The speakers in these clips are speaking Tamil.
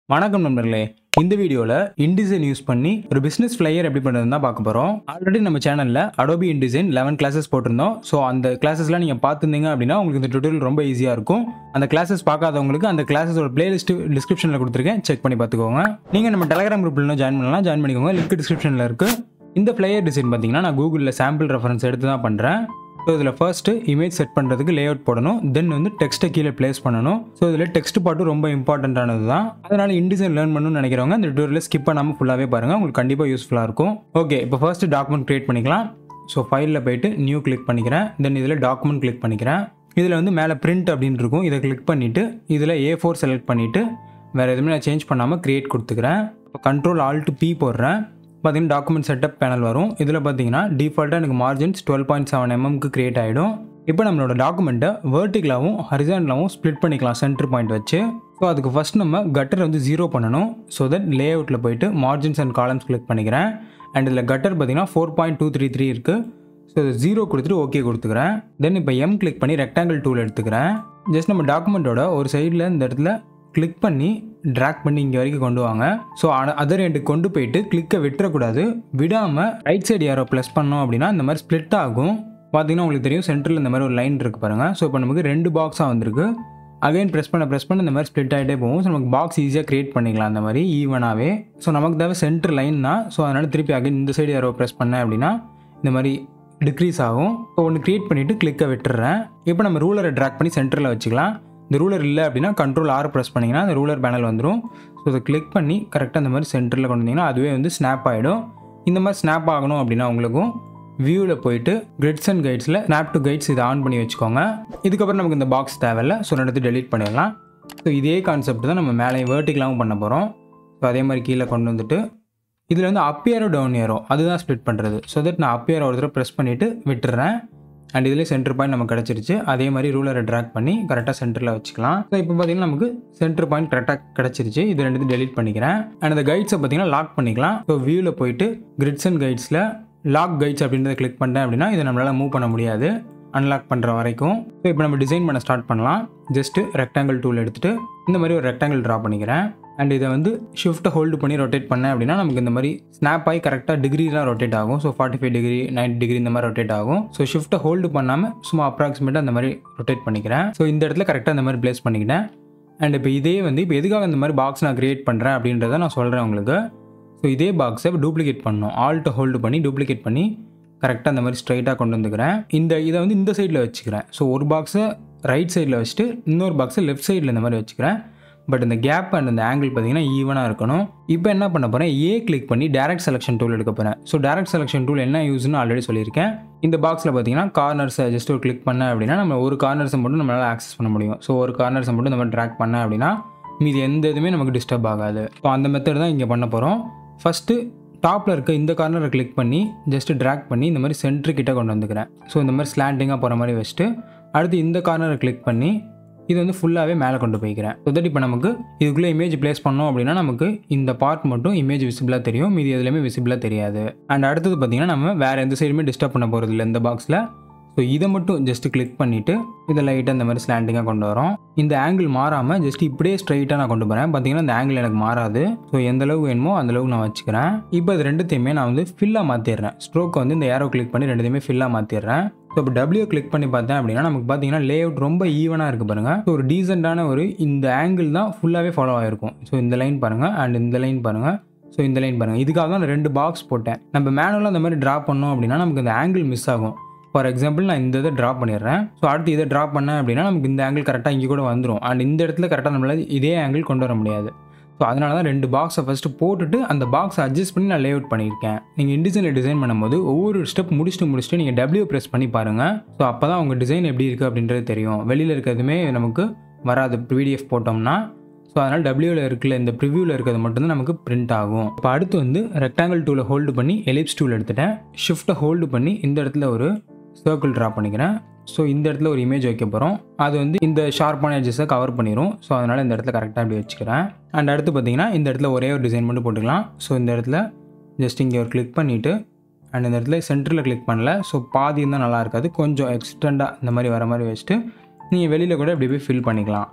வணக்கம் நண்பர்களே இந்த வீடியோவில் இன்டிசைன் யூஸ் பண்ணி ஒரு பிஸ்னஸ் ஃப்ளையர் எப்படி பண்ணுறதுன்னு தான் பார்க்க போகிறோம் ஆல்ரெடி நம்ம சேனலில் அடோபி இன்டிசைன் லெவன் கிளாஸஸ் போட்டிருந்தோம் ஸோ அந்த கிளாஸஸ்லாம் நீங்கள் பார்த்துருந்தீங்க அப்படின்னா உங்களுக்கு இந்த டுட்டோரியல் ரொம்ப ஈஸியாக இருக்கும் அந்த கிளாஸஸ் பார்க்காதவங்களுக்கு அந்த கிளாஸஸோட பிளேலிஸ்ட் டிஸ்கிரிப்ஷனில் கொடுத்துருக்கேன் செக் பண்ணி பார்த்துக்கோங்க நீங்கள் நம்ம டெலகிராம் குரூப்பில் ஜாயின் பண்ணலாம் ஜாயின் பண்ணிக்கோங்க லிங்க் டிஸ்கிரிப்ஷனில் இருக்குது இந்த ஃப்ளையர் டிசைன் பார்த்தீங்கன்னா நான் கூகுளில் சாம்பிள் ரெஃபரன்ஸ் எடுத்து தான் பண்ணுறேன் ஸோ இதில் ஃபர்ஸ்ட்டு இமேஜ் செட் பண்ணுறதுக்கு லே அவுட் போடணும் தென் வந்து டெக்ஸ்ட்டை கீழே ப்ளேஸ் பண்ணணும் ஸோ இதில் டெக்ஸ்ட் பாட்டும் ரொம்ப இம்பார்ட்டண்ட்டானது தான் அதனால் இன்டிசைன் லேர்ன் பண்ணணும்னு நினைக்கிறவங்க இந்த டியூரில் ஸ்கிப் பண்ணாமல் ஃபுல்லாகவே பாருங்கள் உங்களுக்கு கண்டிப்பாக யூஸ்ஃபுல்லாக இருக்கும் ஓகே இப்போ ஃபர்ஸ்ட் டாக்குமெண்ட் க்ரியேட் பண்ணிக்கலாம் ஸோ ஃபைலில் போயிட்டு நியூ கிளிக் பண்ணிக்கிறேன் தென் இதில் டாக்குமெண்ட் கிளிக் பண்ணிக்கிறேன் இதில் வந்து மேலே பிரிண்ட் அப்படின்னு இருக்கும் இதை கிளிக் பண்ணிவிட்டு இதில் ஏ ஃபோர் செலக்ட் பண்ணிவிட்டு வேறு எதுவுமே நான் சேஞ்ச் பண்ணாமல் க்ரியேட் கொடுத்துக்கிறேன் இப்போ கண்ட்ரோல் ஆல்ட்டு பி போடுறேன் பார்த்தீங்கன்னா டாக்குமெண்ட் செட்டப் பேனல் வரும் இதில் பார்த்தீங்கன்னா டிஃபால்ட்டாக எனக்கு மார்ஜின்ஸ் டுவெல் பாயிண்ட் செவன் எம்எம்க்கு க்ரியேட் ஆகிடும் இப்போ நம்மளோட டாக்குமெண்ட்டை வேர்ட்டிகலாகவும் ஹரிசாண்டலாகவும் ஸ்ப்ளிட் பண்ணிக்கலாம் சென்டர் பாயிண்ட் வச்சு ஸோ அதுக்கு ஃபஸ்ட் நம்ம கட்டர் வந்து ஜீரோ பண்ணணும் ஸோ தட் லே அவுட்டில் போயிட்டு மார்ஜின்ஸ் அண்ட் காலம்ஸ் கிளிக் பண்ணிக்கிறேன் அண்ட் இதில் கட்டர் பார்த்தீங்கன்னா four point two three three இருக்குது ஸோ இது ஜீரோ கொடுத்துட்டு ஓகே கொடுத்துக்கிறேன் தென் இப்போ எம் கிளிக் பண்ணி ரெக்டாங்கிள் டூல் எடுத்துக்கிறேன் ஜஸ்ட் நம்ம டாக்குமெண்ட்டோட ஒரு சைடில் இந்த இடத்துல கிளிக் பண்ணி ட்ராக் பண்ணி இங்கே வரைக்கும் கொண்டு வாங்க ஸோ அதர் எண்டுக்கு கொண்டு போயிட்டு கிளிக்கை விட்டுறக்கூடாது விடாமல் ரைட் சைடு யாரோ ப்ளஸ் பண்ணோம் அப்படின்னா இந்த மாதிரி ஸ்ப்ளிட் ஆகும் பார்த்தீங்கன்னா உங்களுக்கு தெரியும் சென்டரில் இந்த மாதிரி ஒரு லைன் இருக்குது பாருங்கள் ஸோ இப்போ நமக்கு ரெண்டு பாக்ஸாக வந்திருக்கு அகைன் ப்ரெஸ் பண்ண ப்ரெஸ் பண்ண இந்த மாதிரி ஸ்ப்ளிட் ஆகிட்டே போகும் ஸோ நமக்கு பாக்ஸ் ஈஸியாக க்ரியேட் பண்ணிக்கலாம் அந்த மாதிரி ஈவனாகவே ஸோ நமக்கு தேவை சென்டர் லைன் தான் ஸோ அதனால் திருப்பி அகைன் இந்த சைடு யாரோ ப்ரெஸ் பண்ணேன் அப்படின்னா இந்த மாதிரி டிக்ரீஸ் ஆகும் இப்போ ஒன்று க்ரியேட் பண்ணிவிட்டு கிளிக்கை விட்டுறேன் இப்போ நம்ம ரூலரை ட்ராக் பண்ணி சென்டரில் வச்சுக்கலாம் இந்த ரூலர் இல்லை அப்படின்னா கண்ட்ரோல் ஆர் ப்ரெஸ் பண்ணிங்கன்னா அந்த ரூலர் பேனல் வந்துடும் ஸோ அதை கிளிக் பண்ணி கரெக்டாக அந்த மாதிரி சென்டரில் கொண்டு வந்தீங்கன்னா அதுவே வந்து ஸ்னாப் ஆகிடும் இந்த மாதிரி ஸ்னாப் ஆகணும் அப்படின்னா உங்களுக்கும் வியூவில் போயிட்டு கிரிட்ஸ் அண்ட் கைட்ஸில் ஸ்னாப் டு கைட்ஸ் இதை ஆன் பண்ணி வச்சுக்கோங்க இதுக்கப்புறம் நமக்கு இந்த பாக்ஸ் தேவையில்ல ஸோ எடுத்து டெலீட் பண்ணிடலாம் ஸோ இதே கான்செப்ட் தான் நம்ம மேலே வேர்ட்டிக்கலாகவும் பண்ண போகிறோம் ஸோ அதே மாதிரி கீழே கொண்டு வந்துட்டு இதில் வந்து அப் ஏரோ டவுன் ஏரோ அதுதான் ஸ்ப்ளிட் பண்ணுறது ஸோ தட் நான் அப் ஏரோ ஒரு தடவை ப்ரெஸ் பண்ணிவிட்டு விட்டுறேன் அண்ட் இதிலே சென்டர் பாயிண்ட் நமக்கு கிடச்சிருச்சு அதே மாதிரி ரூலரை ட்ராக் பண்ணி கரெக்டாக சென்டரில் வச்சுக்கலாம் ஸோ இப்போ பார்த்தீங்கன்னா நமக்கு சென்டர் பாயிண்ட் கரெக்டாக கிடச்சிருச்சு இது ரெண்டு டெலிட் பண்ணிக்கிறேன் அண்ட் அந்த கைட்ஸை பார்த்தீங்கன்னா லாக் பண்ணிக்கலாம் ஸோ வியூவில் போயிட்டு கிரிட்ஸ் அண்ட் கைட்ஸில் லாக் கைட்ஸ் அப்படின்றத கிளிக் பண்ணிட்டேன் அப்படின்னா இதை நம்மளால் மூவ் பண்ண முடியாது அன்லாக் பண்ணுற வரைக்கும் ஸோ இப்போ நம்ம டிசைன் பண்ண ஸ்டார்ட் பண்ணலாம் ஜஸ்ட்டு ரெக்டாங்கிள் டூல் எடுத்துகிட்டு இந்த மாதிரி ஒரு ரெக்டாங்கிள் ட்ரா பண்ணிக்கிறேன் அண்ட் இதை வந்து ஷிஃப்ட்டை ஹோல்டு பண்ணி ரொட்டேட் பண்ணேன் அப்படின்னா நமக்கு இந்த மாதிரி ஸ்னாப் ஆகி கரெக்டாக டிகிரிலாம் ரொட்டேட் ஆகும் so forty five degree ninety degree இந்த மாதிரி ரொட்டேட் ஆகும் ஸோ ஷிஃப்ட்டை ஹோல்டு பண்ணாமல் சும்மா அப்ராக்சிமேட்டாக அந்த மாதிரி ரொட்டேட் பண்ணிக்கிறேன் ஸோ இந்த இடத்துல கரெக்டாக இந்த மாதிரி ப்ளேஸ் பண்ணிக்கிட்டேன் அண்ட் இப்போ இதே வந்து இப்போ எதுக்காக இந்த மாதிரி பாக்ஸ் நான் க்ரியேட் பண்ணுறேன் அப்படின்றத நான் சொல்கிறேன் உங்களுக்கு ஸோ இதே பாக்ஸை டூப்ளிகேட் பண்ணணும் ஆல்ட்டை ஹோல்டு பண்ணி டூப்ளிகேட் பண்ணி கரெக்டாக அந்த மாதிரி ஸ்ட்ரைட்டாக கொண்டு வந்துக்கிறேன் இந்த இதை வந்து இந்த சைடில் வச்சுக்கிறேன் ஸோ ஒரு பாக்ஸை ரைட் சைடில் வச்சுட்டு இன்னொரு பாக்ஸை லெஃப்ட் சைடில் இந்த மாதிரி வச்சுக்கிறேன் பட் இந்த கேப் அண்ட் இந்த ஆங்கிள் பார்த்தீங்கன்னா ஈவனாக இருக்கணும் இப்போ என்ன பண்ண போகிறேன் ஏ கிளிக் பண்ணி டேரக்ட் செலக்ஷன் டூல் எடுக்க போகிறேன் ஸோ டேரக்ட் செலக்ஷன் டூல் என்ன யூஸ்னு ஆல்ரெடி சொல்லியிருக்கேன் இந்த பாக்ஸில் பார்த்தீங்கன்னா கார்னர்ஸை ஜஸ்ட் ஒரு கிளிக் பண்ண அப்படின்னா நம்ம ஒரு கார்னர்ஸை மட்டும் நம்மளால் ஆக்சஸ் பண்ண முடியும் ஸோ ஒரு கார்னர்ஸை மட்டும் நம்ம ட்ராக் பண்ண அப்படின்னா மீது எந்த இதுவுமே நமக்கு டிஸ்டர்ப் ஆகாது ஸோ அந்த மெத்தட் தான் இங்கே பண்ண போகிறோம் ஃபஸ்ட்டு டாப்பில் இருக்க இந்த கார்னரை கிளிக் பண்ணி ஜஸ்ட் ட்ராக் பண்ணி இந்த மாதிரி சென்ட்ரு கிட்ட கொண்டு வந்துக்கிறேன் ஸோ இந்த மாதிரி ஸ்லாண்டிங்காக போகிற மாதிரி வச்சுட்டு அடுத்து இந்த கார்னரை கிளிக் பண்ணி இது வந்து ஃபுல்லாகவே மேலே கொண்டு போய்க்கிறேன் ஸோ தட் இப்போ நமக்கு இதுக்குள்ளே இமேஜ் ப்ளேஸ் பண்ணோம் அப்படின்னா நமக்கு இந்த பார்ட் மட்டும் இமேஜ் விசிபிளாக தெரியும் மீதி எதுலையுமே விசிபிளாக தெரியாது அண்ட் அடுத்தது பார்த்தீங்கன்னா நம்ம வேறு எந்த சைடுமே டிஸ்டர்ப் பண்ண போகிறது இல்லை இந்த பாக்ஸில் ஸோ இதை மட்டும் ஜஸ்ட் கிளிக் பண்ணிவிட்டு இதை லைட்டாக இந்த மாதிரி ஸ்லாண்டிங்காக கொண்டு வரோம் இந்த ஆங்கிள் மாறாமல் ஜஸ்ட் இப்படியே ஸ்ட்ரைட்டாக நான் கொண்டு போகிறேன் பார்த்தீங்கன்னா இந்த ஆங்கிள் எனக்கு மாறாது ஸோ எந்த அளவுக்கு வேணுமோ அந்த அளவுக்கு நான் வச்சுக்கிறேன் இப்போ இது ரெண்டுத்தையுமே நான் வந்து ஃபில்லாக மாற்றிடுறேன் ஸ்ட்ரோக்கை வந்து இந்த ஏரோ கிளிக் பண்ணி ரெண்டுத்தையுமே ஃபில்லாக மாற்றிடுறேன் ஸோ இப்போ டபிள்யூ கிளிக் பண்ணி பார்த்தேன் அப்படின்னா நமக்கு பார்த்தீங்கன்னா லே அவுட் ரொம்ப ஈவனாக இருக்குது பாருங்கள் ஸோ ஒரு டீசெண்டான ஒரு இந்த ஆங்கிள் தான் ஃபுல்லாகவே ஃபாலோ ஆகிருக்கும் ஸோ இந்த லைன் பாருங்கள் அண்ட் இந்த லைன் பாருங்கள் ஸோ இந்த லைன் பாருங்கள் இதுக்காக தான் நான் ரெண்டு பாக்ஸ் போட்டேன் நம்ம மேனுவலாக அந்த மாதிரி ட்ரா பண்ணோம் அப்படின்னா நமக்கு இந்த ஆங்கிள் மிஸ் ஆகும் ஃபார் எக்ஸாம்பிள் நான் இந்த இதை ட்ரா பண்ணிடுறேன் ஸோ அடுத்து இதை ட்ரா பண்ணேன் அப்படின்னா நமக்கு இந்த ஆங்கிள் கரெக்டாக இங்கே கூட வந்துடும் அண்ட் இந்த இடத்துல கரெக்டாக நம்மளால் இதே ஆங்கிள் கொண்டு வர முடியாது ஸோ அதனால தான் ரெண்டு பாக்ஸை ஃபஸ்ட்டு போட்டுட்டு அந்த பாக்ஸை அட்ஜஸ்ட் பண்ணி நான் லே அவுட் பண்ணியிருக்கேன் நீங்கள் இன்டிசைனில் டிசைன் பண்ணும்போது ஒவ்வொரு ஸ்டெப் முடிச்சுட்டு முடிச்சுட்டு நீங்கள் டபிள்யூ ப்ரெஸ் பண்ணி பாருங்கள் ஸோ அப்போ தான் உங்கள் டிசைன் எப்படி இருக்குது அப்படின்றது தெரியும் வெளியில் இருக்கிறதுமே நமக்கு வராது பிடிஎஃப் போட்டோம்னா ஸோ அதனால் டபிள்யூவில் இருக்கிற இந்த ப்ரிவியூவில் இருக்கிறது மட்டும்தான் நமக்கு பிரிண்ட் ஆகும் இப்போ அடுத்து வந்து ரெக்டாங்கிள் டூலை ஹோல்டு பண்ணி எலிப்ஸ் டூல் எடுத்துட்டேன் ஷிஃப்ட்டை ஹோல்டு பண்ணி இந்த இடத்துல ஒரு சர்க்கிள் ட்ரா பண்ணிக்கிறேன் ஸோ இந்த இடத்துல ஒரு இமேஜ் வைக்க போகிறோம் அது வந்து இந்த ஷார்ப்பான எட்ஜஸை கவர் பண்ணிடும் ஸோ அதனால் இந்த இடத்துல கரெக்டாக அப்படி வச்சுக்கிறேன் அண்ட் அடுத்து பார்த்தீங்கன்னா இந்த இடத்துல ஒரே ஒரு டிசைன் மட்டும் போட்டுக்கலாம் ஸோ இந்த இடத்துல ஜஸ்ட் இங்கே ஒரு கிளிக் பண்ணிவிட்டு அண்ட் இந்த இடத்துல சென்டரில் கிளிக் பண்ணல ஸோ பாதி இருந்தால் நல்லா இருக்காது கொஞ்சம் எக்ஸ்டெண்டாக இந்த மாதிரி வர மாதிரி வச்சுட்டு நீங்கள் வெளியில் கூட இப்படி போய் ஃபில் பண்ணிக்கலாம்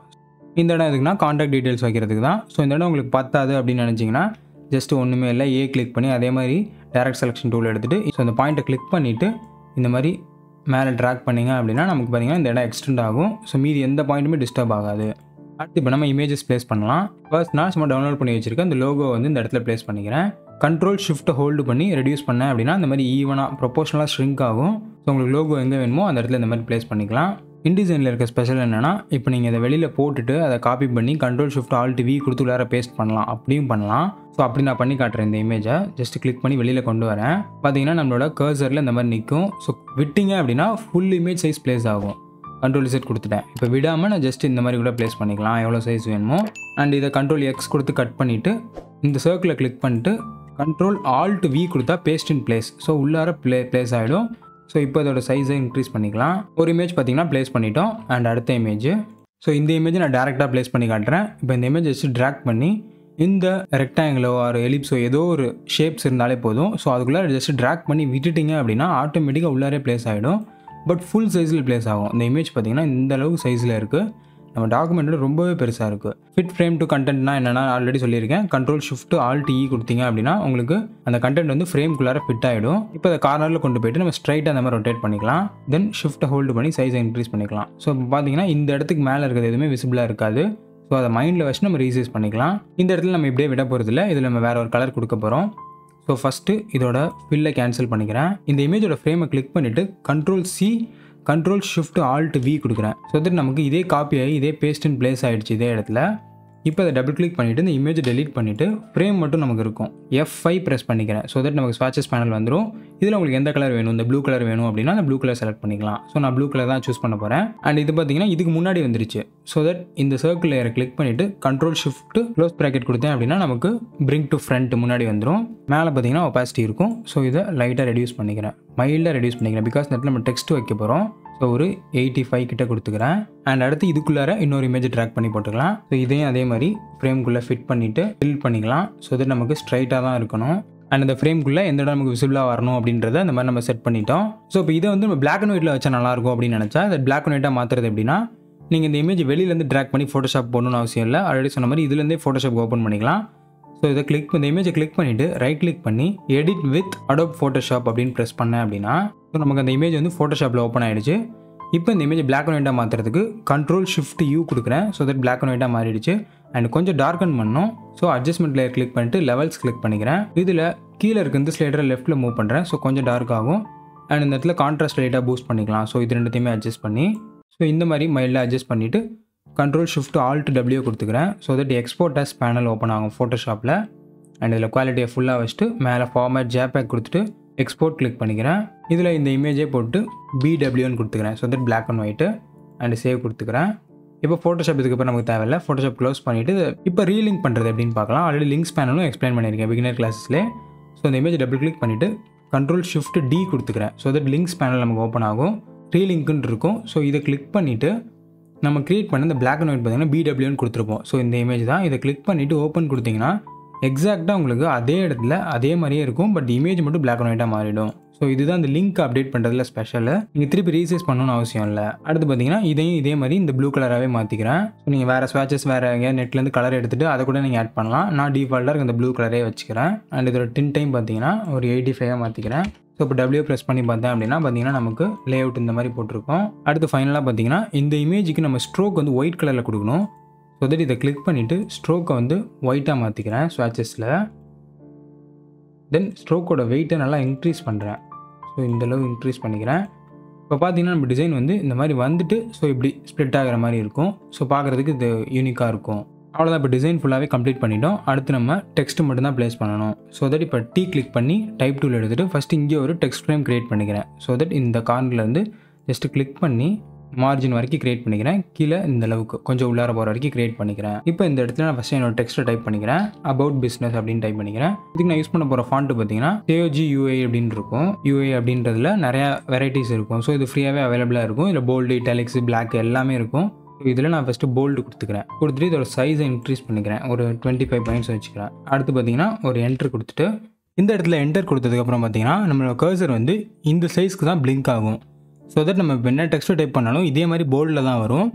இந்த இடம் எதுக்குன்னா காண்டாக்ட் டீட்டெயில்ஸ் வைக்கிறதுக்கு தான் ஸோ இந்த இடம் உங்களுக்கு பத்தாது அப்படின்னு நினச்சிங்கன்னா ஜஸ்ட் ஒன்றுமே இல்லை ஏ கிளிக் பண்ணி அதே மாதிரி டேரக்ட் செலெக்ஷன் டூல் எடுத்துகிட்டு ஸோ அந்த பாயிண்ட்டை கிளிக் பண்ணிவிட்டு இந்த மாதிரி மேலே ட்ராக் பண்ணிங்க அப்படின்னா நமக்கு பார்த்தீங்கன்னா இந்த இடம் எக்ஸ்டெண்ட் ஆகும் ஸோ மீதி எந்த பாயிண்ட்டுமே டிஸ்டர்ப் ஆகாது அடுத்து இப்போ நம்ம இமேஜஸ் ப்ளேஸ் பண்ணலாம் ஃபர்ஸ்ட் நான் சும்மா டவுன்லோட் பண்ணி வச்சிருக்கேன் அந்த லோகோ வந்து இந்த இடத்துல ப்ளேஸ் பண்ணிக்கிறேன் கண்ட்ரோல் ஷிஃப்ட்டை ஹோல்டு பண்ணி ரெடியூஸ் பண்ணேன் அப்படின்னா இந்த மாதிரி ஈவனாக ப்ரொபோஷனலாக ஷ்ரிங்க் ஆகும் ஸோ உங்களுக்கு லோகோ எங்கே வேணுமோ அந்த இடத்துல இந்த மாதிரி ப்ளேஸ் பண்ணிக்கலாம் இன்டிசைனில் இருக்க ஸ்பெஷல் என்னென்னா இப்போ நீங்கள் இதை வெளியில் போட்டுட்டு அதை காப்பி பண்ணி கண்ட்ரோல் ஷிஃப்ட் ஆல்ட் வி கொடுத்து உள்ளார பேஸ்ட் பண்ணலாம் அப்படியும் பண்ணலாம் ஸோ அப்படி நான் பண்ணி காட்டுறேன் இந்த இமேஜை ஜஸ்ட் கிளிக் பண்ணி வெளியில் கொண்டு வரேன் பார்த்தீங்கன்னா நம்மளோட கர்சரில் இந்த மாதிரி நிற்கும் ஸோ விட்டிங்க அப்படின்னா ஃபுல் இமேஜ் சைஸ் ப்ளேஸ் ஆகும் கண்ட்ரோல் செட் கொடுத்துட்டேன் இப்போ விடாமல் நான் ஜஸ்ட் இந்த மாதிரி கூட ப்ளேஸ் பண்ணிக்கலாம் எவ்வளோ சைஸ் வேணுமோ அண்ட் இதை கண்ட்ரோல் எக்ஸ் கொடுத்து கட் பண்ணிவிட்டு இந்த சர்க்கிளை கிளிக் பண்ணிட்டு கண்ட்ரோல் ஆல்ட் வி கொடுத்தா பேஸ்ட் இன் பிளேஸ் ஸோ உள்ளார ப்ளே ப்ளேஸ் ஆகிடும் ஸோ இப்போ இதோட சைஸை இன்க்ரீஸ் பண்ணிக்கலாம் ஒரு இமேஜ் பார்த்தீங்கன்னா ப்ளேஸ் பண்ணிட்டோம் அண்ட் அடுத்த இமேஜ் ஸோ இந்த இமேஜ் நான் டேரெக்டாக ப்ளேஸ் பண்ணி காட்டுறேன் இப்போ இந்த இமேஜ் வச்சு ட்ராக் பண்ணி இந்த ரெக்டாங்கிளோ ஒரு எலிப்ஸோ ஏதோ ஒரு ஷேப்ஸ் இருந்தாலே போதும் ஸோ அதுக்குள்ளே ஜஸ்ட் ட்ராக் பண்ணி விட்டுட்டிங்க அப்படின்னா ஆட்டோமேட்டிக்காக உள்ளாரே ப்ளேஸ் ஆகிடும் பட் ஃபுல் சைஸில் ப்ளேஸ் ஆகும் இந்த இமேஜ் பார்த்தீங்கன்னா இந்த அளவுக்கு சைஸில் இருக்குது நம்ம டாக்குமெண்ட்டில் ரொம்பவே பெருசாக இருக்குது ஃபிட் ஃப்ரேம் டு கண்டென்ட்னா என்னென்னா ஆல்ரெடி சொல்லியிருக்கேன் கண்ட்ரோல் ஷிஃப்ட் ஆல்ட் இ கொடுத்தீங்க அப்படின்னா உங்களுக்கு அந்த கண்டென்ட் வந்து ஃப்ரேம்குள்ளார ஃபிட் ஆகிடும் இப்போ அதை கார்னரில் கொண்டு போயிட்டு நம்ம ஸ்ட்ரைட்டாக அந்த மாதிரி ரொட்டேட் பண்ணிக்கலாம் தென் ஷிஃப்ட்டை ஹோல்டு பண்ணி சைஸை இன்க்ரீஸ் பண்ணிக்கலாம் ஸோ இப்போ பார்த்தீங்கன்னா இந்த இடத்துக்கு மேலே இருக்கிறது எதுவுமே விசிபிளாக இருக்காது ஸோ அதை மைண்டில் வச்சு நம்ம ரீசைஸ் பண்ணிக்கலாம் இந்த இடத்துல நம்ம இப்படியே விட போகிறதில்ல இதில் நம்ம வேறு ஒரு கலர் கொடுக்க போகிறோம் ஸோ ஃபஸ்ட்டு இதோட ஃபில்லை கேன்சல் பண்ணிக்கிறேன் இந்த இமேஜோட ஃப்ரேமை கிளிக் பண்ணிவிட்டு control C control shift alt V கொடுக்குறேன் ஸோ தட் நமக்கு இதே காப்பி ஆகி இதே பேஸ்ட் இன் பிளேஸ் ஆகிடுச்சு இதே இடத்துல இப்போ அதை டபுள் கிளிக் பண்ணிவிட்டு இந்த இமேஜை டெலீட் பண்ணிவிட்டு ஃப்ரேம் மட்டும் நமக்கு இருக்கும் எஃப் ஃபைவ் ப்ரெஸ் பண்ணிக்கிறேன் ஸோ தட் நமக்கு ஸ்வாச்சஸ் பேனல் வந்துடும் இதில் உங்களுக்கு எந்த கலர் வேணும் இந்த ப்ளூ கலர் வேணும் அப்படின்னா அந்த ப்ளூ கலர் செலக்ட் பண்ணிக்கலாம் ஸோ நான் ப்ளூ கலர் தான் சூஸ் பண்ண போகிறேன் அண்ட் இது பார்த்தீங்கன்னா இதுக்கு முன்னாடி வந்துருச்சு ஸோ தட் இந்த சர்க்கிள் லேயரை கிளிக் பண்ணிவிட்டு கண்ட்ரோல் ஷிஃப்ட் க்ளோஸ் ப்ராக்கெட் கொடுத்தேன் அப்படின்னா நமக்கு பிரிங் டு ஃப்ரண்ட் முன்னாடி வந்துடும் மேலே பார்த்தீங்கன்னா ஒப்பாசிட்டி இருக்கும் ஸோ இதை லைட்டாக ரெடியூஸ் பண்ணிக்கிறேன் மைல்டாக ரெடியூஸ் பண்ணிக்கிறேன் பிகாஸ் இந்த இடத்துல நம்ம டெக்ஸ்ட் வைக்க போகிறோம் ஸோ ஒரு எயிட்டி ஃபைவ் கிட்ட கொடுத்துக்கிறேன் அண்ட் அடுத்து இதுக்குள்ளார இன்னொரு இமேஜ் ட்ராக் பண்ணி போட்டுக்கலாம் ஸோ இதையும் அதே மாதிரி ஃப்ரேம்குள்ளே ஃபிட் பண்ணிவிட்டு ஃபில் பண்ணிக்கலாம் ஸோ இது நமக்கு ஸ்ட்ரைட்டாக தான் இருக்கணும் அண்ட் அந்த ஃப்ரேம்குள்ளே எந்த இடம் நமக்கு விசிபிளாக வரணும் அப்படின்றத அந்த மாதிரி நம்ம செட் பண்ணிட்டோம் ஸோ இப்போ இதை வந்து நம்ம பிளாக் அண்ட் ஒயிட்டில் வச்சா நல்லாயிருக்கும் அப்படின்னு நினச்சா அதை பிளாக் அண்ட் ஒயிட்டாக மாற்றுறது எப்படின்னா நீங்கள் இந்த இமேஜ் வெளியிலேருந்து ட்ராக் பண்ணி ஃபோட்டோஷாப் போடணும்னு அவசியம் இல்லை ஆல்ரெடி சொன்ன மாதிரி இதுலேருந்தே ஃபோட்டோஷாப் ஓப்பன் பண்ணிக்கலாம் ஸோ இதை கிளிக் இந்த இமேஜை கிளிக் பண்ணிவிட்டு ரைட் கிளிக் பண்ணி எடிட் வித் அடோப் ஃபோட்டோஷாப் அப்படின்னு ப்ரெஸ் பண்ணேன் அப்படின்னா ஸோ நமக்கு அந்த இமேஜ் வந்து ஃபோட்டோஷாப்பில் ஓப்பன் ஆகிடுச்சு இப்போ இந்த இமேஜ் பிளாக் அண்ட் ஒயிட்டாக மாற்றுறதுக்கு கண்ட்ரோல் ஷிஃப்ட் யூ கொடுக்குறேன் ஸோ தட் பிளாக் அண்ட் ஒயிட்டாக மாறிடுச்சு அண்ட் கொஞ்சம் டார்க்கன் பண்ணணும் ஸோ அட்ஜஸ்ட்மெண்ட் லேயர் கிளிக் பண்ணிட்டு லெவல்ஸ் கிளிக் பண்ணிக்கிறேன் இதில் கீழே இருக்க இந்த ஸ்லைடரை லெஃப்ட்டில் மூவ் பண்ணுறேன் ஸோ கொஞ்சம் டார்க் ஆகும் அண்ட் இந்த இடத்துல கான்ட்ராஸ்ட் லைட்டாக பூஸ்ட் பண்ணிக்கலாம் ஸோ இது ரெண்டுத்தையுமே அட்ஜஸ்ட் பண்ணி ஸோ இந்த மாதிரி மைல்டாக அட்ஜஸ்ட் பண்ணிவிட்டு கண்ட்ரோல் ஷிஃப்ட் ஆல்ட் டபிள்யூ கொடுத்துக்கிறேன் so that export as panel open ஆகும் ஃபோட்டோஷாப்பில் அண்ட் இதில் குவாலிட்டியை ஃபுல்லாக வச்சுட்டு மேலே ஃபார்மேட் ஜேபேக் கொடுத்துட்டு எக்ஸ்போர்ட் கிளிக் பண்ணிக்கிறேன் இதில் இந்த இமேஜே போட்டு பிடபிள்யூன்னு கொடுத்துக்கிறேன் so that black and white and save கொடுத்துக்கிறேன் இப்போ ஃபோட்டோஷாப் இதுக்கப்புறம் நமக்கு தேவையில்ல ஃபோட்டோஷாப் க்ளோஸ் பண்ணிவிட்டு இப்போ ரீலிங்க் பண்ணுறது எப்படின்னு பார்க்கலாம் ஆல்ரெடி லிங்க்ஸ் பேனலும் எக்ஸ்பிளைன் பண்ணியிருக்கேன் பிகினர் கிளாஸஸ்லேயே ஸோ இந்த இமேஜ் டபுள் கிளிக் பண்ணிவிட்டு கண்ட்ரோல் ஷிஃப்ட் டி கொடுத்துக்கிறேன் ஸோ தட் லிங்க்ஸ் பேனல் நமக்கு ஓப்பன் ஆகும் ரீலிங்க்குன்னு இருக்கும் ஸோ இதை கிளிக் பண்ணிவிட்டு நம்ம க்ரியேட் பண்ண இந்த பிளாக் அண்ட் ஒயிட் பார்த்தீங்கன்னா பிடபிள்யூன்னு கொடுத்துருப்போம் ஸோ இந்த இமேஜ் தான் இதை கிளிக் பண்ணிவிட்டு ஓப்பன் கொடுத்தீங்கன்னா எக்ஸாக்டாக உங்களுக்கு அதே இடத்துல அதே மாதிரியே இருக்கும் பட் இமேஜ் மட்டும் பிளாக் அண்ட் ஒயிட்டாக மாறிடும் ஸோ இதுதான் இந்த லிங்க் அப்டேட் பண்ணுறதுல ஸ்பெஷல் நீங்கள் திருப்பி ரீசைஸ் பண்ணணும்னு அவசியம் இல்லை அடுத்து பார்த்தீங்கன்னா இதையும் இதே மாதிரி இந்த ப்ளூ கலராகவே மாற்றிக்கிறேன் ஸோ நீங்கள் வேறு ஸ்வாச்சஸ் வேறு எங்கேயா நெட்லேருந்து கலர் எடுத்துகிட்டு அதை கூட நீங்கள் ஆட் பண்ணலாம் நான் டிஃபால்ட்டாக இந்த ப்ளூ கலரே வச்சுக்கிறேன் அண்ட் இதோட டின் டைம் பார்த்தீங்கன்னா ஒரு எயிட்டி ஃபைவாக மாற்றிக்கிறேன் ஸோ இப்போ டபிள்யூ ப்ரெஸ் பண்ணி பார்த்தேன் அப்படின்னா பார்த்தீங்கன்னா நமக்கு லே அவுட் இந்த மாதிரி போட்டிருக்கோம் அடுத்து ஃபைனலாக பார்த்தீங்கன்னா இந்த இமேஜுக்கு நம்ம ஸ்ட்ரோக் வந்து ஒயிட் கலரில் கொடுக்கணும் ஸோ தட் இதை கிளிக் பண்ணிவிட்டு ஸ்ட்ரோக்கை வந்து ஒயிட்டாக மாற்றிக்கிறேன் ஸ்வாச்சஸில் தென் ஸ்ட்ரோக்கோட வெயிட்டை நல்லா இன்க்ரீஸ் பண்ணுறேன் ஸோ இந்தளவு இன்க்ரீஸ் பண்ணிக்கிறேன் இப்போ பார்த்தீங்கன்னா நம்ம டிசைன் வந்து இந்த மாதிரி வந்துட்டு ஸோ இப்படி ஸ்ப்ளிட் ஆகிற மாதிரி இருக்கும் ஸோ பார்க்குறதுக்கு இது யூனிக்காக இருக்கும் அவ்வளோதான் இப்போ டிசைன் ஃபுல்லாகவே கம்ப்ளீட் பண்ணிட்டோம் அடுத்து நம்ம டெக்ஸ்ட் மட்டும் தான் ப்ளேஸ் பண்ணணும் ஸோ தட் இப்போ டீ கிளிக் பண்ணி டைப் டூல் எடுத்துகிட்டு ஃபஸ்ட்டு இங்கே ஒரு டெக்ஸ்ட் ஃப்ரேம் க்ரியேட் பண்ணிக்கிறேன் ஸோ தட் இந்த கார்னர்லேருந்து ஜஸ்ட்டு கிளிக் பண்ணி மார்ஜின் வரைக்கும் கிரியேட் பண்ணிக்கிறேன் கீழே இந்த அளவுக்கு கொஞ்சம் உள்ளார போகிற வரைக்கும் கிரியேட் பண்ணிக்கிறேன் இப்போ இந்த இடத்துல நான் ஃபஸ்ட்டு என்னோட டெக்ஸ்ட்டை டைப் பண்ணிக்கிறேன் அபவுட் பிஸ்னஸ் அப்படின்னு டைப் பண்ணிக்கிறேன் இதுக்கு நான் யூஸ் பண்ண போகிற ஃபாண்ட்டு பார்த்தீங்கன்னா தேஜி யூஐ அப்படின்னு இருக்கும் யூஐ அப்படின்றதுல நிறையா வெரைட்டிஸ் இருக்கும் ஸோ இது ஃப்ரீயாகவே அவைலபிளாக இருக்கும் இதில் போல்டு இட்டாலிக்ஸ் பிளாக் எல்லாமே இருக்கும் இதில் நான் ஃபஸ்ட்டு போல்டு கொடுத்துக்கிறேன் கொடுத்துட்டு இதோட சைஸை இன்க்ரீஸ் பண்ணிக்கிறேன் ஒரு டுவெண்ட்டி ஃபைவ் பாயிண்ட்ஸ் வச்சுக்கிறேன் அடுத்து பார்த்தீங்கன்னா ஒரு என்ட்ரு கொடுத்துட்டு இந்த இடத்துல என்டர் கொடுத்ததுக்கப்புறம் பார்த்தீங்கன்னா நம்மளோட கர்சர் வந்து இந்த சைஸ்க்கு தான் பிளிங்க் ஆகும் ஸோ தட் நம்ம இப்போ என்ன டெக்ஸ்ட்டை டைப் பண்ணாலும் இதே மாதிரி போர்டில் தான் வரும்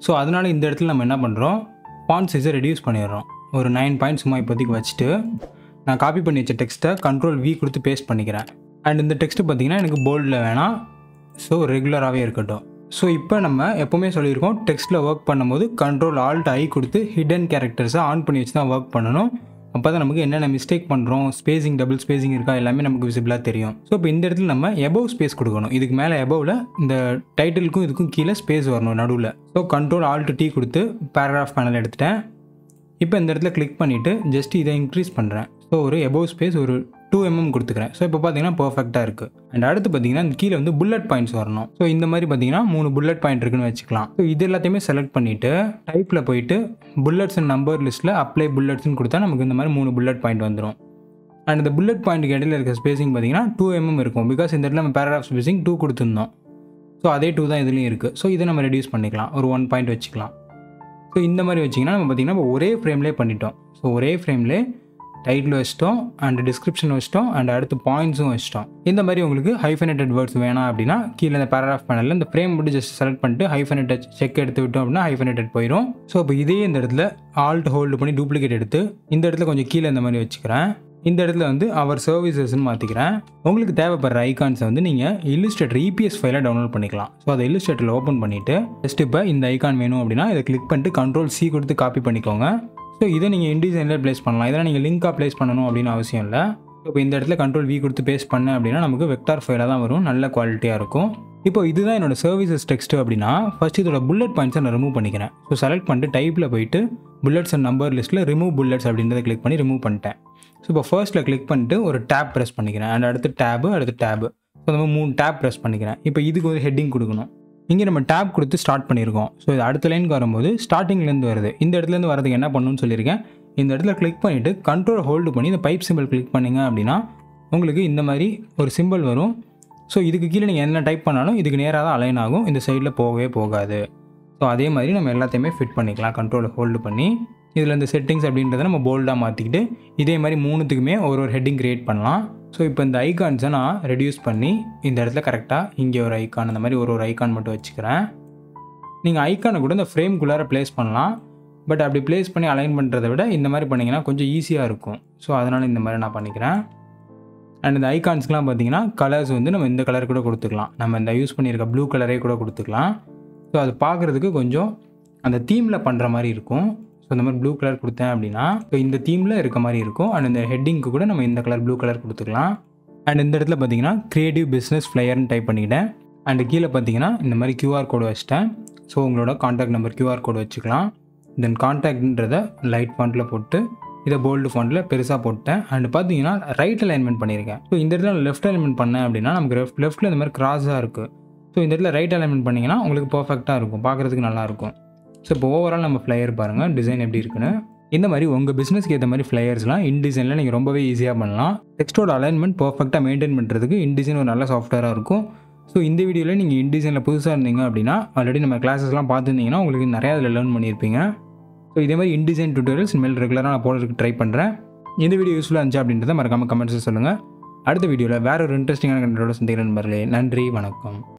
ஸோ அதனால இந்த இடத்துல நம்ம என்ன பண்ணுறோம் ஃபாண்ட் சைஸை ரெடியூஸ் பண்ணிடுறோம் ஒரு நைன் பாயிண்ட் சும்மா இப்போதைக்கு வச்சுட்டு நான் காப்பி பண்ணி வச்ச டெக்ஸ்ட்டை கண்ட்ரோல் வி கொடுத்து பேஸ்ட் பண்ணிக்கிறேன் அண்ட் இந்த டெக்ஸ்ட்டு பார்த்தீங்கன்னா எனக்கு போல்டில் வேணாம் ஸோ ரெகுலராகவே இருக்கட்டும் ஸோ இப்போ நம்ம எப்போவுமே சொல்லியிருக்கோம் டெக்ஸ்ட்டில் ஒர்க் பண்ணும்போது கண்ட்ரோல் ஆல்ட் ஐ கொடுத்து ஹிடன் கேரக்டர்ஸை ஆன் பண்ணி வச்சு தான் ஒர்க் பண்ணணும் அப்போ தான் நமக்கு என்னென்ன மிஸ்டேக் பண்ணுறோம் ஸ்பேசிங் டபுள் ஸ்பேசிங் இருக்கா எல்லாமே நமக்கு விசிபிளாக தெரியும் ஸோ இப்போ இந்த இடத்துல நம்ம எபவ் ஸ்பேஸ் கொடுக்கணும் இதுக்கு மேலே எபவில் இந்த டைட்டிலுக்கும் இதுக்கும் கீழே ஸ்பேஸ் வரணும் நடுவில் ஸோ கண்ட்ரோல் ஆல்ட் டி கொடுத்து பேராகிராஃப் பேனல் எடுத்துட்டேன் இப்போ இந்த இடத்துல கிளிக் பண்ணிவிட்டு ஜஸ்ட் இதை இன்க்ரீஸ் பண்ணுறேன் ஸோ ஒரு எபோவ் ஸ்பேஸ் ஒரு டூ எம்எம் கொடுத்துக்கிறேன் ஸோ இப்போ பார்த்தீங்கன்னா பர்ஃபெக்டாக இருக்குது அண்ட் அடுத்து பார்த்தீங்கன்னா இந்த கீழே வந்து புல்லட் பாயிண்ட்ஸ் வரணும் ஸோ இந்த மாதிரி பார்த்தீங்கன்னா மூணு புல்லட் பாயிண்ட் இருக்குன்னு வச்சுக்கலாம் ஸோ இது எல்லாத்தையுமே செலக்ட் பண்ணிவிட்டு டைப்பில் போயிட்டு புல்லட்ஸ் அண்ட் நம்பர் லிஸ்ட்டில் அப்ளை புல்லட்ஸ்னு கொடுத்தா நமக்கு இந்த மாதிரி மூணு புல்லட் பாயிண்ட் வந்துடும் அண்ட் இந்த புல்லட் பாயிண்ட்டுக்கு இடையில இருக்க ஸ்பேசிங் பார்த்தீங்கன்னா டூ எம்எம் இருக்கும் பிகாஸ் இந்த இடத்துல நம்ம பேராகிராஃப் ஸ்பேசிங் டூ கொடுத்துருந்தோம் ஸோ அதே டூ தான் இதுலேயும் இருக்குது ஸோ இதை நம்ம ரெடியூஸ் பண்ணிக்கலாம் ஒரு ஒன் பாயிண்ட் வச்சுக்கலாம் ஸோ இந்த மாதிரி வச்சிங்கன்னா நம்ம பார்த்திங்கன்னா நம்ம ஒரே ஃப்ரேம்லேயே பண்ணிட்டோம் ஸோ ஒரே ஃப்ரேம்லேயே டைட்டில் வச்சிட்டோம் அண்ட் டிஸ்கிரிப்ஷன் வச்சிட்டோம் அண்ட் அடுத்து பாயிண்ட்ஸும் வச்சிட்டோம் இந்த மாதிரி உங்களுக்கு ஹைஃபனேட்டட் வேர்ட்ஸ் வேணாம் அப்படின்னா கீழே இந்த பேராகிராஃப் பேனலில் இந்த ஃப்ரேம் மட்டும் ஜஸ்ட் செலக்ட் பண்ணிட்டு ஹைஃபனேட்டட் செக் எடுத்து விட்டோம் அப்படின்னா ஹைஃபனேட்டட் போயிடும் ஸோ இப்போ இதே இந்த இடத்துல ஆல்ட் ஹோல்டு பண்ணி டூப்ளிகேட் எடுத்து இந்த இடத்துல கொஞ்சம் கீழே இந்த மாதிரி வச்சுக்கிறேன் இந்த இடத்துல வந்து அவர் சர்வீசஸ்னு மாற்றிக்கிறேன் உங்களுக்கு தேவைப்படுற ஐகான்ஸை வந்து நீங்கள் இல்லுஸ்ட்ரேட்டர் இபிஎஸ் ஃபைலை டவுன்லோட் பண்ணிக்கலாம் ஸோ அதை இல்லுஸ்ட்ரேட்டரில் ஓப்பன் பண்ணிவிட்டு ஜஸ்ட் இப்போ இந்த ஐகான் வேணும் அப்படின்னா இதை கிளிக் பண்ணிட்டு கண்ட்ரோல் சி கொடுத்து காப்பி பண்ணிக்கோங்க ஸோ இதை நீங்கள் இன்டிசைனில் ப்ளேஸ் பண்ணலாம் இதெல்லாம் நீங்கள் லிங்காக ப்ளேஸ் பண்ணணும் அப்படின்னு அவசியம் இல்லை இப்போ இந்த இடத்துல கண்ட்ரோல் வி கொடுத்து பேஸ்ட் பண்ண அப்படின்னா நமக்கு வெக்டார் ஃபைலாக தான் வரும் நல்ல குவாலிட்டியாக இருக்கும் இப்போ இதுதான் என்னோட சர்வீசஸ் டெக்ஸ்ட் அப்படின்னா ஃபர்ஸ்ட் இதோட புல்லட் பாயிண்ட்ஸை நான் ரிமூவ் பண்ணிக்கிறேன் ஸோ செலக்ட் பண்ணிட்டு டைப்பில் போயிட்டு புல்லட்ஸ் அண்ட் நம்பர் லிஸ்ட்டில் ரிமூவ் புல்லட்ஸ் அப்படின்றத கிளிக் பண்ணி ரிமூவ் பண்ணிட்டேன் ஸோ இப்போ ஃபர்ஸ்ட்டில் கிளிக் பண்ணிட்டு ஒரு டேப் ப்ரெஸ் பண்ணிக்கிறேன் அண்ட் அடுத்து டேபு அடுத்து டேபு ஸோ அந்த மாதிரி மூணு டேப் ப்ரெஸ் பண்ணிக்கிறேன் இப்போ இதுக்கு ஒரு ஹெட்டிங் கொடுக்கணும் இங்கே நம்ம டேப் கொடுத்து ஸ்டார்ட் பண்ணியிருக்கோம் ஸோ இது அடுத்த லைனுக்கு வரும்போது ஸ்டார்டிங்லேருந்து வருது இந்த இடத்துலேருந்து வரதுக்கு என்ன பண்ணணும்னு சொல்லியிருக்கேன் இந்த இடத்துல கிளிக் பண்ணிவிட்டு கண்ட்ரோல் ஹோல்டு பண்ணி இந்த பைப் சிம்பிள் கிளிக் பண்ணிங்க அப்படின்னா உங்களுக்கு இந்த மாதிரி ஒரு சிம்பிள் வரும் ஸோ இதுக்கு கீழே நீங்கள் என்ன டைப் பண்ணாலும் இதுக்கு நேராக தான் அலைன் ஆகும் இந்த சைடில் போகவே போகாது ஸோ அதே மாதிரி நம்ம எல்லாத்தையுமே ஃபிட் பண்ணிக்கலாம் கண்ட்ரோல் ஹோல்டு பண்ணி இதில் இந்த செட்டிங்ஸ் அப்படின்றத நம்ம போல்டாக மாற்றிக்கிட்டு இதே மாதிரி மூணுத்துக்குமே ஒரு ஒரு ஹெட்டிங் க்ரியேட் பண்ணலாம் ஸோ இப்போ இந்த ஐகான்ஸை நான் ரெடியூஸ் பண்ணி இந்த இடத்துல கரெக்டாக இங்கே ஒரு ஐகான் அந்த மாதிரி ஒரு ஒரு ஐகான் மட்டும் வச்சுக்கிறேன் நீங்கள் ஐக்கானை கூட இந்த ஃப்ரேம்குள்ளார ப்ளேஸ் பண்ணலாம் பட் அப்படி ப்ளேஸ் பண்ணி அலைன் பண்ணுறதை விட இந்த மாதிரி பண்ணிங்கன்னா கொஞ்சம் ஈஸியாக இருக்கும் ஸோ அதனால் இந்த மாதிரி நான் பண்ணிக்கிறேன் அண்ட் இந்த ஐகான்ஸ்க்குலாம் பார்த்தீங்கன்னா கலர்ஸ் வந்து நம்ம இந்த கலர் கூட கொடுத்துக்கலாம் நம்ம இந்த யூஸ் பண்ணியிருக்க ப்ளூ கலரே கூட கொடுத்துக்கலாம் ஸோ அது பார்க்குறதுக்கு கொஞ்சம் அந்த தீமில் பண்ணுற மாதிரி இருக்கும் ஸோ இந்த மாதிரி ப்ளூ கலர் கொடுத்தேன் அப்படின்னா ஸோ இந்த தீமில் இருக்க மாதிரி இருக்கும் அண்ட் இந்த ஹெட்டிங்க்கு கூட நம்ம இந்த கலர் ப்ளூ கலர் கொடுத்துக்கலாம் அண்ட் இந்த இடத்துல பார்த்தீங்கன்னா க்ரியேட்டிவ் பிஸ்னஸ் ஃப்ளையர்னு டைப் பண்ணிக்கிட்டேன் அண்ட் கீழே பார்த்தீங்கன்னா இந்த மாதிரி QR கோடு வச்சிட்டேன் ஸோ உங்களோட காண்டாக்ட் நம்பர் QR கோடு வச்சுக்கலாம் தென் காண்டாக்ட்ன்றதை லைட் ஃபாண்ட்டில் போட்டு இதை போல்டு ஃபாண்ட்டில் பெருசாக போட்டேன் அண்ட் பார்த்தீங்கன்னா ரைட் அலைன்மெண்ட் பண்ணியிருக்கேன் ஸோ இந்த இடத்துல லெஃப்ட் அலைன்மெண்ட் பண்ணேன் அப்படின்னா நமக்கு லெஃப்ட் லெஃப்ட்டில் இந்த மாதிரி கிராஸாக இருக்குது ஸோ இந்த இடத்துல ரைட் அலைன்மெண்ட் பண்ணிங்கன்னா உங்களுக்கு பர்ஃபெக்டாக இருக்கும் பார்க்குறதுக்கு நல்லாயிருக்கும் ஸோ இப்போ ஓவரால் நம்ம ஃப்ளையர் பாருங்கள் டிசைன் எப்படி இருக்குன்னு இந்த மாதிரி உங்கள் பிஸ்னஸ்க்கு ஏற்ற மாதிரி ஃப்ளையர்ஸ்லாம் இன்டிசைனில் நீங்கள் ரொம்பவே ஈஸியாக பண்ணலாம் டெக்ஸ்ட்டோட அலைன்மெண்ட் பர்ஃபெக்டாக மெயின்டைன் பண்ணுறதுக்கு இன்டிசைன் ஒரு நல்ல சாஃப்ட்வேராக இருக்கும் ஸோ இந்த வீடியோவில் நீங்கள் இன்டிசைனில் புதுசாக இருந்தீங்க அப்படின்னா ஆல்ரெடி நம்ம கிளாஸஸ்லாம் பார்த்துருந்தீங்கன்னா உங்களுக்கு நிறையா அதில் லேர்ன் பண்ணியிருப்பீங்க ஸோ இதே மாதிரி இன்டிசைன் டியூட்டோரியல்ஸ் இனிமேல் ரெகுலராக நான் போடுறதுக்கு ட்ரை பண்ணுறேன் இந்த வீடியோ யூஸ்ஃபுல்லாக இருந்துச்சு அப்படின்றத மறக்காமல் கமெண்ட்ஸில் சொல்லுங்கள் அடுத்த வீடியோவில் வேற ஒரு இன்ட்ரெஸ்டிங்கான கண்டோட சந்திக்கிறேன் நண்பர்களே நன்றி வணக்கம்